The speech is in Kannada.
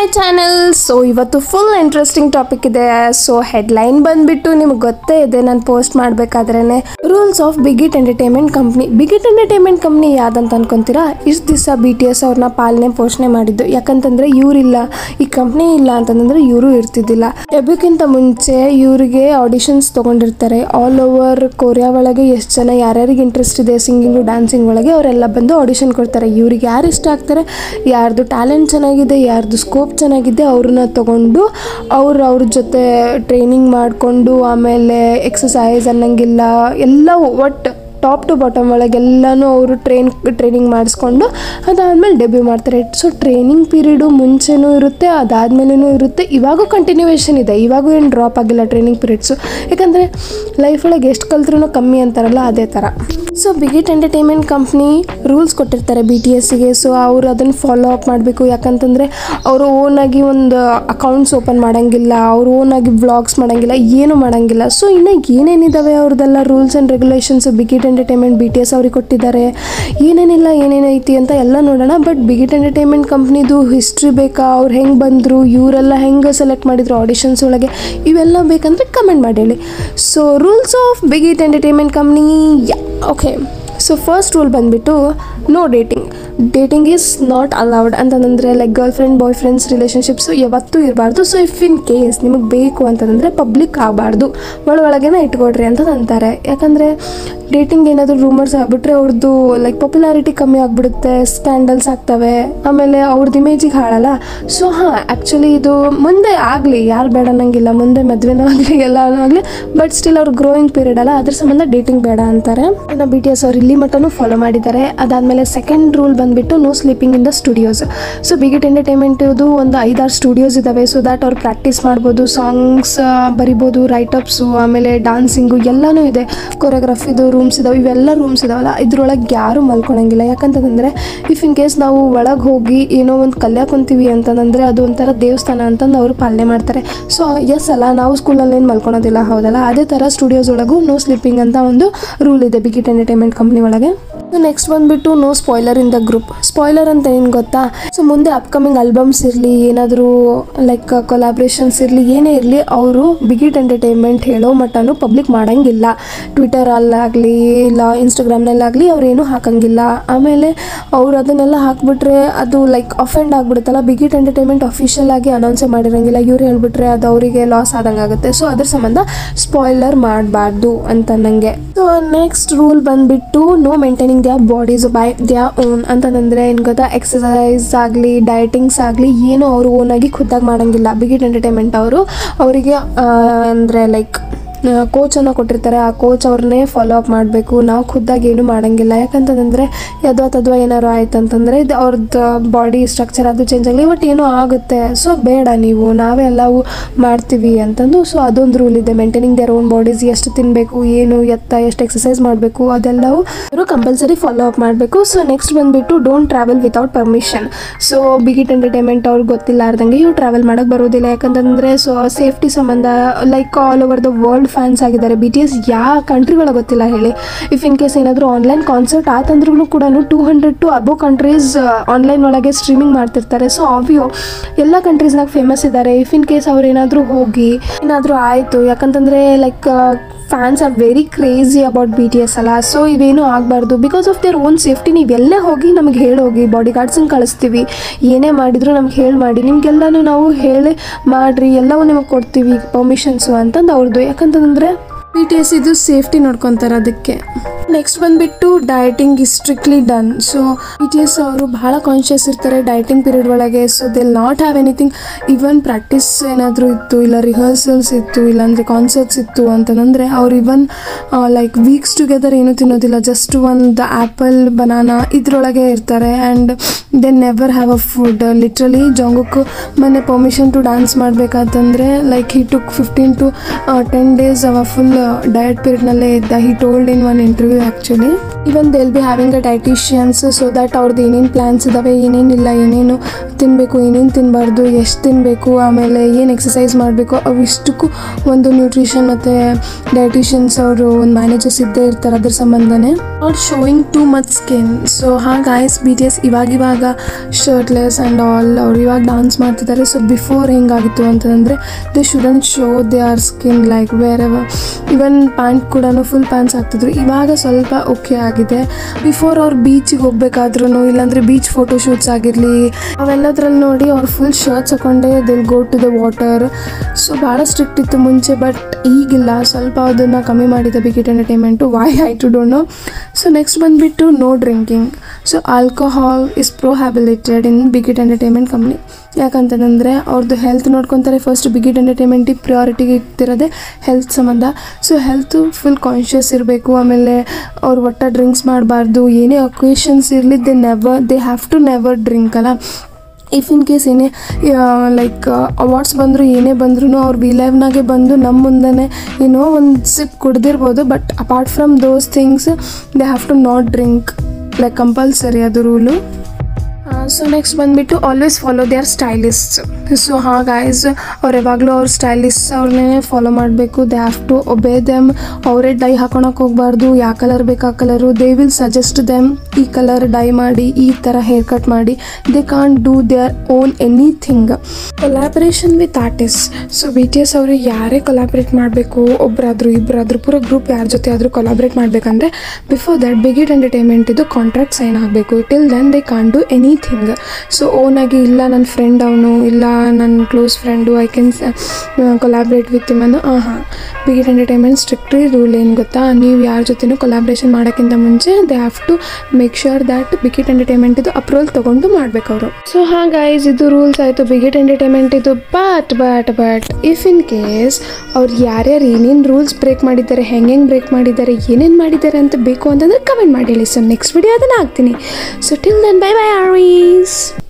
ಮೈ ಚಾನೆಲ್ ಸೊ ಇವತ್ತು ಫುಲ್ ಇಂಟ್ರೆಸ್ಟಿಂಗ್ ಟಾಪಿಕ್ ಇದೆ ಸೊ ಹೆಡ್ಲೈನ್ ಬಂದ್ಬಿಟ್ಟು ನಿಮ್ಗೆ ಗೊತ್ತೇ ಇದೆ ನಾನು ಪೋಸ್ಟ್ ಮಾಡಬೇಕಾದ್ರೇ rules of Big Hit entertainment company Big Hit entertainment company ಯಾವ್ದಂತ ಅನ್ಕೊಂತೀರಾ ಇಷ್ಟು ದಿವಸ ಬಿ ಟಿ ಎಸ್ ಅವ್ರನ್ನ ಪಾಲನೆ ಪೋಷಣೆ ಮಾಡಿದ್ದು ಯಾಕಂತಂದ್ರೆ ಇವರಿಲ್ಲ ಈ ಕಂಪ್ನಿ ಇಲ್ಲ ಅಂತಂದ್ರೆ ಇವರು ಇರ್ತಿದ್ದಿಲ್ಲ ಎಬ್ಬಕ್ಕಿಂತ ಮುಂಚೆ ಇವರಿಗೆ ಆಡಿಷನ್ಸ್ ತೊಗೊಂಡಿರ್ತಾರೆ ಆಲ್ ಓವರ್ ಕೊರಿಯಾ ಒಳಗೆ ಎಷ್ಟು ಜನ ಯಾರ್ಯಾರಿಗೆ ಇಂಟ್ರೆಸ್ಟ್ ಇದೆ ಸಿಂಗಿಂಗು ಡ್ಯಾನ್ಸಿಂಗ್ ಒಳಗೆ ಅವರೆಲ್ಲ ಬಂದು ಆಡಿಷನ್ ಕೊಡ್ತಾರೆ ಇವ್ರಿಗೆ ಯಾರು ಇಷ್ಟ ಆಗ್ತಾರೆ ಯಾರ್ದು ಟ್ಯಾಲೆಂಟ್ ಚೆನ್ನಾಗಿದೆ ಯಾರ್ದು ಸ್ಕೋಪ್ ಚೆನ್ನಾಗಿದೆ ಅವ್ರನ್ನ ತಗೊಂಡು ಅವ್ರು ಅವ್ರ ಜೊತೆ ಟ್ರೈನಿಂಗ್ ಮಾಡಿಕೊಂಡು ಆಮೇಲೆ ಎಕ್ಸಸೈಸ್ ಅನ್ನಂಗಿಲ್ಲ ಎಲ್ಲ ಒಟ್ಟು ಟಾಪ್ ಟು ಬಾಟಮ್ ಒಳಗೆಲ್ಲನೂ ಅವರು ಟ್ರೈನ್ ಟ್ರೈನಿಂಗ್ ಮಾಡಿಸ್ಕೊಂಡು ಅದಾದಮೇಲೆ ಡೆಬ್ಯೂ ಮಾಡ್ತಾರೆ ಸೊ ಟ್ರೈನಿಂಗ್ ಪೀರಿಯಡು ಮುಂಚೆನೂ ಇರುತ್ತೆ ಅದಾದಮೇಲೂ ಇರುತ್ತೆ ಇವಾಗೂ ಕಂಟಿನ್ಯೂವೇಷನ್ ಇದೆ ಇವಾಗೂ ಏನು ಡ್ರಾಪ್ ಆಗಿಲ್ಲ ಟ್ರೈನಿಂಗ್ ಪೀರಿಯಡ್ಸು ಯಾಕಂದರೆ ಲೈಫ್ ಒಳಗೆ ಎಷ್ಟು ಕಲ್ತ್ರೂ ಕಮ್ಮಿ ಅಂತಾರಲ್ಲ ಅದೇ ಥರ so Big Hit entertainment company rules ಕೊಟ್ಟಿರ್ತಾರೆ ಬಿ ಟಿ ಎಸ್ಸಿಗೆ ಸೊ ಅವರು ಅದನ್ನು ಫಾಲೋ ಅಪ್ ಮಾಡಬೇಕು ಯಾಕಂತಂದರೆ ಅವರು ಓನಾಗಿ ಒಂದು ಅಕೌಂಟ್ಸ್ ಓಪನ್ ಮಾಡೋಂಗಿಲ್ಲ ಅವರು ಓನಾಗಿ ವ್ಲಾಗ್ಸ್ ಮಾಡೋಂಗಿಲ್ಲ ಏನು ಮಾಡೋಂಗಿಲ್ಲ ಸೊ ಇನ್ನು ಏನೇನಿದ್ದಾವೆ ಅವ್ರದ್ದೆಲ್ಲ rules and regulations Big Hit entertainment B T S ಅವ್ರಿಗೆ ಕೊಟ್ಟಿದ್ದಾರೆ ಏನೇನಿಲ್ಲ ಏನೇನೈತಿ ಅಂತ ಎಲ್ಲ ನೋಡೋಣ ಬಟ್ ಬಿಗಿಟ್ ಎಂಟರ್ಟೈನ್ಮೆಂಟ್ ಕಂಪ್ನಿದು ಹಿಸ್ಟ್ರಿ ಬೇಕಾ ಅವ್ರು ಹೆಂಗೆ ಬಂದರು ಇವರೆಲ್ಲ ಹೆಂಗೆ ಸೆಲೆಕ್ಟ್ ಮಾಡಿದ್ರು ಆಡಿಷನ್ಸ್ ಒಳಗೆ ಇವೆಲ್ಲ ಬೇಕಂದ್ರೆ ಕಮೆಂಟ್ ಮಾಡಿ ಹೇಳಿ so rules of Big Hit entertainment company yeah okay so first rule ಬಂದುಬಿಟ್ಟು no dating dating is not allowed ಅಂತಂದರೆ like girlfriend boyfriends relationships ಯಾವತ್ತೂ ಇರಬಾರ್ದು ಸೊ ಇಫ್ ಇನ್ ಕೇಸ್ ನಿಮಗೆ ಬೇಕು ಅಂತಂದರೆ ಪಬ್ಲಿಕ್ ಆಗಬಾರ್ದು ಒಳಗೊಳಗೇನೆ ಇಟ್ಕೊಡ್ರಿ ಅಂತ ಅಂತಾರೆ ಯಾಕಂದರೆ ಡೇಟಿಂಗ್ ಏನಾದರೂ ರೂಮರ್ಸ್ ಆಗ್ಬಿಟ್ರೆ ಅವ್ರದ್ದು ಲೈಕ್ ಪಾಪ್ಯುಲಾರಿಟಿ ಕಮ್ಮಿ ಆಗಿಬಿಡುತ್ತೆ ಸ್ಕ್ಯಾಂಡಲ್ಸ್ ಆಗ್ತವೆ ಆಮೇಲೆ ಅವ್ರದ್ದು ಇಮೇಜಿಗೆ ಹಾಳಲ್ಲ ಸೊ ಹಾಂ ಆ್ಯಕ್ಚುಲಿ ಇದು ಮುಂದೆ ಆಗಲಿ ಯಾರು ಬೇಡ ಅನ್ನಂಗಿಲ್ಲ ಮುಂದೆ ಮದುವೆನೂ ಆಗಲಿ ಎಲ್ಲನೂ ಆಗಲಿ ಬಟ್ ಸ್ಟಿಲ್ ಅವ್ರು ಗ್ರೋಯಿಂಗ್ ಪೀರಿಯಡ್ ಅಲ್ಲ ಅದ್ರ ಸಂಬಂಧ ಡೇಟಿಂಗ್ ಬೇಡ ಅಂತಾರೆ ಇನ್ನು ಬಿ ಟಿ ಎಸ್ ಅವ್ರು ಇಲ್ಲಿ ಮಟ್ಟನೂ ಫಾಲೋ ಮಾಡಿದ್ದಾರೆ ಅದಾದಮೇಲೆ ಸೆಕೆಂಡ್ ರೂಲ್ ಬಂದುಬಿಟ್ಟು no sleeping in the studios so Big Hit entertainment ಇದು ಒಂದು ಐದಾರು ಸ್ಟುಡಿಯೋಸ್ ಇದ್ದಾವೆ ಸೊ ದ್ಯಾಟ್ ಅವ್ರು ಪ್ರಾಕ್ಟೀಸ್ ಮಾಡ್ಬೋದು ಸಾಂಗ್ಸ್ ಬರಿಬೋದು ರೈಟಪ್ಸು ಆಮೇಲೆ ಡಾನ್ಸಿಂಗು ಎಲ್ಲನೂ ಇದೆ ಕೊರಿಯೋಗ್ರಫಿದು ರೂಮ್ಸ್ ಇದಾವೆ ಇವೆಲ್ಲ ರೂಮ್ಸ್ ಇದಾವಲ್ಲ ಇದ್ರೊಳಗೆ ಯಾರೂ ಮಲ್ಕೊಳಂಗಿಲ್ಲ ಯಾಕಂತಂದರೆ ಇಫ್ ಇನ್ ಕೇಸ್ ನಾವು ಒಳಗೆ ಹೋಗಿ ಏನೋ ಒಂದು ಕಲ್ಯಾಕ್ ಕುಂತೀವಿ ಅಂತಂದರೆ ಅದು ಒಂಥರ ದೇವಸ್ಥಾನ ಅಂತಂದು ಅವರು ಪಾಲನೆ ಮಾಡ್ತಾರೆ ಸೊ ಎಸ್ ಅಲ್ಲ ನಾವು ಸ್ಕೂಲಲ್ಲಿ ಏನು ಮಲ್ಕೊಳೋದಿಲ್ಲ ಹೌದಲ್ಲ ಅದೇ ಥರ ಸ್ಟುಡಿಯೋಸ್ ಒಳಗೂ ನೋ ಸ್ಲೀಪಿಂಗ್ ಅಂತ ಒಂದು ರೂಲ್ ಇದೆ ಬಿಗಿಟ್ ಎಂಟರ್ಟೈನ್ಮೆಂಟ್ ಕಂಪ್ನಿ ಒಳಗೆ ನೆಕ್ಸ್ಟ್ ಬಂದ್ಬಿಟ್ಟು no spoiler in the group spoiler ಅಂತ ಏನು ಗೊತ್ತಾ ಸೊ ಮುಂದೆ ಅಪ್ಕಮಿಂಗ್ ಆಲ್ಬಮ್ಸ್ ಇರಲಿ ಏನಾದರೂ ಲೈಕ್ ಕೊಲಾಬ್ರೇಷನ್ಸ್ ಇರಲಿ ಏನೇ ಇರಲಿ ಅವರು ಬಿಗಿಟ್ ಎಂಟರ್ಟೈನ್ಮೆಂಟ್ ಹೇಳೋ ಮಟ್ಟನೂ ಪಬ್ಲಿಕ್ ಮಾಡೋಂಗಿಲ್ಲ ಟ್ವಿಟರಲ್ಲಾಗಲಿ ಇಲ್ಲ ಇನ್ಸ್ಟಾಗ್ರಾಮ್ನಲ್ಲಾಗಲಿ ಅವ್ರೇನು ಹಾಕಂಗಿಲ್ಲ ಆಮೇಲೆ ಅವ್ರು ಅದನ್ನೆಲ್ಲ ಹಾಕ್ಬಿಟ್ರೆ ಅದು ಲೈಕ್ ಅಫೆಂಡ್ ಆಗಿಬಿಡುತ್ತಲ್ಲ ಬಿಗಿಟ್ ಎಂಟರ್ಟೈನ್ಮೆಂಟ್ ಅಫಿಷಿಯಲ್ ಆಗಿ ಅನೌನ್ಸೇ ಮಾಡಿರಂಗಿಲ್ಲ ಇವ್ರು ಹೇಳ್ಬಿಟ್ರೆ ಅದು ಅವರಿಗೆ ಲಾಸ್ ಆದಂಗೆ ಆಗುತ್ತೆ ಸೊ ಅದ್ರ ಸಂಬಂಧ ಸ್ಪಾಯ್ಲರ್ ಮಾಡಬಾರ್ದು ಅಂತ ನನಗೆ ಸೊ ನೆಕ್ಸ್ಟ್ ರೂಲ್ ಬಂದ್ಬಿಟ್ಟು no maintaining their bodies by their own ಅಂತಂದರೆ ಏನು ಗೊತ್ತಾ ಎಕ್ಸಸೈಸ್ ಆಗಲಿ ಡಯಟಿಂಗ್ಸ್ ಆಗಲಿ ಏನು ಅವರು ಓನಾಗಿ ಖುದ್ದಾಗಿ ಮಾಡೋಂಗಿಲ್ಲ ಬಿಗಿಟ್ ಎಂಟರ್ಟೈನ್ಮೆಂಟ್ ಅವರು ಅವರಿಗೆ ಅಂದರೆ ಲೈಕ್ ಕೋಚನ್ನು ಕೊಟ್ಟಿರ್ತಾರೆ ಆ ಕೋಚ್ ಅವ್ರನ್ನೇ ಫಾಲೋ ಅಪ್ ಮಾಡಬೇಕು ನಾವು ಖುದ್ದಾಗಿ ಏನು ಮಾಡೋಂಗಿಲ್ಲ ಯಾಕಂತಂದರೆ ಯದ್ವಾ ತದ್ವಾ ಏನಾರು ಆಯ್ತು ಅಂತಂದರೆ ಇದು ಅವ್ರದ್ದು ಬಾಡಿ ಸ್ಟ್ರಕ್ಚರ್ ಅದು ಚೇಂಜ್ ಆಗಲಿ ಬಟ್ ಏನೋ ಆಗುತ್ತೆ ಸೊ ಬೇಡ ನೀವು ನಾವೇ ಎಲ್ಲವೂ ಮಾಡ್ತೀವಿ ಅಂತಂದು ಸೊ ಅದೊಂದು ರೂಲ್ ಇದೆ ಮೇಂಟೈನಿಂಗ್ ದೇರ್ ಓನ್ ಬಾಡೀಸ್ ಎಷ್ಟು ತಿನ್ನಬೇಕು ಏನು ಎತ್ತ ಎಷ್ಟು ಎಕ್ಸಸೈಸ್ ಮಾಡಬೇಕು ಅದೆಲ್ಲವೂ ಅವರು ಕಂಪಲ್ಸರಿ ಫಾಲೋ ಅಪ್ ಮಾಡಬೇಕು ಸೊ ನೆಕ್ಸ್ಟ್ ಬಂದುಬಿಟ್ಟು don't travel without permission so Big Hit entertainment ಅವ್ರಿಗೆ ಗೊತ್ತಿಲ್ಲಾರ್ದಂಗೆ ಇವ್ರು ಟ್ರಾವೆಲ್ ಮಾಡೋಕ್ಕೆ ಬರೋದಿಲ್ಲ ಯಾಕಂತಂದರೆ ಸೊ ಸೇಫ್ಟಿ ಸಂಬಂಧ like all over the world fans ಆಗಿದ್ದಾರೆ ಬಿ ಟಿ ಎಸ್ ಯಾವ ಕಂಟ್ರಿ ಒಳಗೆ ಗೊತ್ತಿಲ್ಲ ಹೇಳಿ ಇಫ್ ಇನ್ ಕೇಸ್ ಏನಾದರೂ ಆನ್ಲೈನ್ ಕಾನ್ಸರ್ಟ್ ಆತಂದ್ರೂ ಕೂಡ two hundred to above countries online ಒಳಗೆ ಸ್ಟ್ರೀಮಿಂಗ್ ಮಾಡ್ತಿರ್ತಾರೆ ಸೊ ಆವಿಯೋ ಎಲ್ಲ ಕಂಟ್ರೀಸ್ನಾಗ ಫೇಮಸ್ ಇದ್ದಾರೆ ಇಫ್ ಇನ್ ಕೇಸ್ ಅವ್ರು ಏನಾದರೂ ಹೋಗಿ ಏನಾದರೂ ಆಯಿತು ಯಾಕಂತಂದರೆ like fans are very crazy about B T S ಅಲ್ಲ ಸೊ ಇವೇನು ಆಗಬಾರ್ದು because of their own safety ನೀವೆಲ್ಲೇ ಹೋಗಿ ನಮಗೆ ಹೇಳೋಗಿ ಬಾಡಿ ಗಾರ್ಡ್ಸನ್ನ ಕಳಿಸ್ತೀವಿ ಏನೇ ಮಾಡಿದ್ರು ನಮ್ಗೆ ಹೇಳಿ ಮಾಡಿ ನಿಮಗೆಲ್ಲನೂ ನಾವು ಹೇಳಿ ಮಾಡಿರಿ ಎಲ್ಲವೂ ನಿಮಗೆ ಕೊಡ್ತೀವಿ ಪರ್ಮಿಷನ್ಸು ಅಂತಂದು ಅವ್ರದ್ದು ಯಾಕಂತಂದರೆ ಬಿ ಟಿ ಎಸ್ ಇದು ಸೇಫ್ಟಿ ನೋಡ್ಕೊತಾರೆ ಅದಕ್ಕೆ ನೆಕ್ಸ್ಟ್ ಬಂದುಬಿಟ್ಟು dieting is strictly done so B T S ಅವರು ಭಾಳ ಕಾನ್ಷಿಯಸ್ ಇರ್ತಾರೆ ಡಯಟಿಂಗ್ ಪೀರಿಯಡ್ ಒಳಗೆ so they not have anything even practice ಏನಾದರೂ ಇತ್ತು ಇಲ್ಲ ರಿಹರ್ಸಲ್ಸ್ ಇತ್ತು ಇಲ್ಲಾಂದರೆ ಕಾನ್ಸರ್ಟ್ಸ್ ಇತ್ತು ಅಂತಂದರೆ ಅವ್ರು ಇವನ್ ಲೈಕ್ ವೀಕ್ಸ್ ಟುಗೆದರ್ ಏನೂ ತಿನ್ನೋದಿಲ್ಲ ಜಸ್ಟ್ ಒಂದು ಆ್ಯಪಲ್ ಬನಾನಾ ಇದ್ರೊಳಗೆ ಇರ್ತಾರೆ and they never have a food literally ಜಾಂಗುಕ್ಕು ಮೊನ್ನೆ ಪರ್ಮಿಷನ್ ಟು ಡ್ಯಾನ್ಸ್ ಮಾಡಬೇಕಾತಂದರೆ like he took fifteen to ten days ಅವ ಫುಲ್ ಡಯಟ್ ಪೀರಿಯಡ್ನಲ್ಲೇ ಇದ್ದ he told in one interview actually even they'll be having a dieticians so that ಅವ್ರದ್ದು ಏನೇನು ಪ್ಲ್ಯಾನ್ಸ್ ಇದ್ದಾವೆ ಏನೇನಿಲ್ಲ ಏನೇನು ತಿನ್ನಬೇಕು ಏನೇನು ತಿನ್ನಬಾರ್ದು ಎಷ್ಟು ತಿನ್ನಬೇಕು ಆಮೇಲೆ ಏನು ಎಕ್ಸಸೈಸ್ ಮಾಡಬೇಕು ಅವಿಷ್ಟಕ್ಕೂ ಒಂದು ನ್ಯೂಟ್ರಿಷನ್ ಮತ್ತು ಡೈಟಿಷಿಯನ್ಸ್ ಅವರು ಒಂದು ಮ್ಯಾನೇಜರ್ಸ್ ಇದ್ದೇ ಇರ್ತಾರೆ ಅದ್ರ ಸಂಬಂಧನೇ not showing too much skin so ಹಾಗೆ ಗಾಯ್ಸ್ ಬಿ ಟಿ ಎಸ್ ಇವಾಗ ಇವಾಗ ಶರ್ಟ್ಲೆಸ್ ಆ್ಯಂಡ್ ಆಲ್ ಅವ್ರು ಇವಾಗ ಡಾನ್ಸ್ ಮಾಡ್ತಿದ್ದಾರೆ ಸೊ ಬಿಫೋರ್ ಹೆಂಗಾಗಿತ್ತು ಅಂತಂದರೆ they shouldn't show they are skin like wherever even pant ಕೂಡ ಫುಲ್ ಪ್ಯಾಂಟ್ಸ್ ಹಾಕ್ತಿದ್ರು ಇವಾಗ ಸ್ವಲ್ಪ ಓಕೆ ಆಗಿದೆ ಬಿಫೋರ್ ಅವ್ರು ಬೀಚಿಗೆ ಹೋಗ್ಬೇಕಾದ್ರೂ ಇಲ್ಲಾಂದರೆ ಬೀಚ್ ಫೋಟೋ ಶೂಟ್ಸ್ ಆಗಿರಲಿ ಅವೆಲ್ಲದ್ರಲ್ಲಿ ನೋಡಿ ಅವ್ರು ಫುಲ್ ಶರ್ಟ್ಸ್ ಹಾಕೊಂಡೆ they'll go to the water so ಭಾಳ ಸ್ಟ್ರಿಕ್ಟ್ ಇತ್ತು ಮುಂಚೆ ಬಟ್ ಈಗಿಲ್ಲ ಸ್ವಲ್ಪ ಅದನ್ನು ಕಮ್ಮಿ ಮಾಡಿದೆ Big Hit entertainment why I to don't know so next ಬಂದುಬಿಟ್ಟು no drinking so alcohol is prohibited in Big Hit entertainment company ಯಾಕಂತಂದರೆ ಅವ್ರದ್ದು ಹೆಲ್ತ್ ನೋಡ್ಕೊತಾರೆ ಫಸ್ಟ್ ಬಿಗಿಟ್ ಎಂಟರ್ಟೈನ್ಮೆಂಟಿಗೆ ಪ್ರಿಯಾರಿಟಿಗೆ ಇಟ್ಟಿರೋದೆ ಹೆಲ್ತ್ ಸಂಬಂಧ ಸೊ ಹೆಲ್ತು ಫುಲ್ ಕಾನ್ಷಿಯಸ್ ಇರಬೇಕು ಆಮೇಲೆ ಅವ್ರು ಒಟ್ಟ ಡ್ರಿಂಕ್ಸ್ ಮಾಡಬಾರ್ದು ಏನೇ ಒಕೇಶನ್ಸ್ ಇರಲಿ they never they have to never drink ಅಲ್ಲ ಇಫ್ ಇನ್ ಕೇಸ್ ಏನೇ ಲೈಕ್ ಅವಾರ್ಡ್ಸ್ ಬಂದರೂ ಏನೇ ಬಂದ್ರೂ ಅವ್ರು ವಿ ಲೈವ್ನಾಗೆ ಬಂದು ನಮ್ಮ ಮುಂದೆನೇ ಏನೋ ಒಂದು ಸಿಪ್ ಕುಡ್ದಿರ್ಬೋದು but apart from those things they have to not drink like compulsory ಅದು ರೂಲು ಸೊ ನೆಕ್ಸ್ಟ್ ಬಂದುಬಿಟ್ಟು always follow their stylist so ಹಾಂ ಗಾಯ್ಸ್ ಅವ್ರು ಯಾವಾಗಲೂ ಅವ್ರ ಸ್ಟೈಲಿಸ್ಟ್ ಅವ್ರನ್ನೇ ಫಾಲೋ ಮಾಡಬೇಕು they have to obey them ಅವರೇ ಡೈ ಹಾಕೊಳಕ್ಕೆ ಹೋಗ್ಬಾರ್ದು ಯಾವ ಕಲರ್ ಬೇಕು ಆ colour they will suggest them ಈ ಕಲರ್ ಡೈ ಮಾಡಿ ಈ ಥರ ಹೇರ್ ಕಟ್ ಮಾಡಿ they can't do their own anything collaboration with artist so B T S ಅವರು ಯಾರೇ ಕೊಲಾಬ್ರೇಟ್ ಮಾಡಬೇಕು ಒಬ್ಬರಾದ್ರು ಇಬ್ಬರಾದ್ರು ಪೂರ ಗ್ರೂಪ್ ಯಾರ ಜೊತೆ ಆದರೂ ಕೊಲಾಬ್ರೇಟ್ ಮಾಡಬೇಕಂದ್ರೆ ಬಿಫೋರ್ ದಟ್ ಬಿಗಿಟ್ ಎಂಟರ್ಟೈನ್ಮೆಂಟ್ ಇದು ಕಾಂಟ್ರಾಕ್ಟ್ ಸೈನ್ ಆಗಬೇಕು till then they can't do anything so ಓನಾಗಿ ಇಲ್ಲ ನನ್ನ ಫ್ರೆಂಡ್ ಅವನು ಇಲ್ಲ ನನ್ನ close friend I can collaborate with ಇಮನ್ನು ಹಾಂ ಹಾಂ ಬಿಗಿಟ್ ಎಂಟರ್ಟೈನ್ಮೆಂಟ್ ಸ್ಟ್ರಿಕ್ಟ್ಲಿ ರೂಲ್ ಏನು ಗೊತ್ತಾ ನೀವು ಯಾರ ಜೊತೆನೂ ಕೊಲಾಬ್ರೇಷನ್ ಮಾಡೋಕ್ಕಿಂತ ಮುಂಚೆ they have to make sure that Big Hit entertainment ಇದು ಅಪ್ರೂವಲ್ ತೊಗೊಂಡು ಮಾಡಬೇಕು ಅವರು ಸೊ ಹಾಂ ಗೈಸ್ ಇದು ರೂಲ್ಸ್ ಆಯಿತು ಬಿಗಿಟ್ ಎಂಟರ್ಟೈನ್ಮೆಂಟ್ ಇದು but but but if in case ಅವ್ರು ಯಾರ್ಯಾರು ಏನೇನು ರೂಲ್ಸ್ ಬ್ರೇಕ್ ಮಾಡಿದ್ದಾರೆ ಹೆಂಗೆ ಹೆಂಗೆ ಬ್ರೇಕ್ ಮಾಡಿದ್ದಾರೆ ಏನೇನು ಮಾಡಿದ್ದಾರೆ ಅಂತ ಬೇಕು ಅಂತಂದ್ರೆ ಕಮೆಂಟ್ ಮಾಡಿ ಹೇಳಿ ಸೊ ನೆಕ್ಸ್ಟ್ ವಿಡಿಯೋ ಅದನ್ನು ಹಾಕ್ತೀನಿ so till then bye bye ಆರ್ವೀಸ್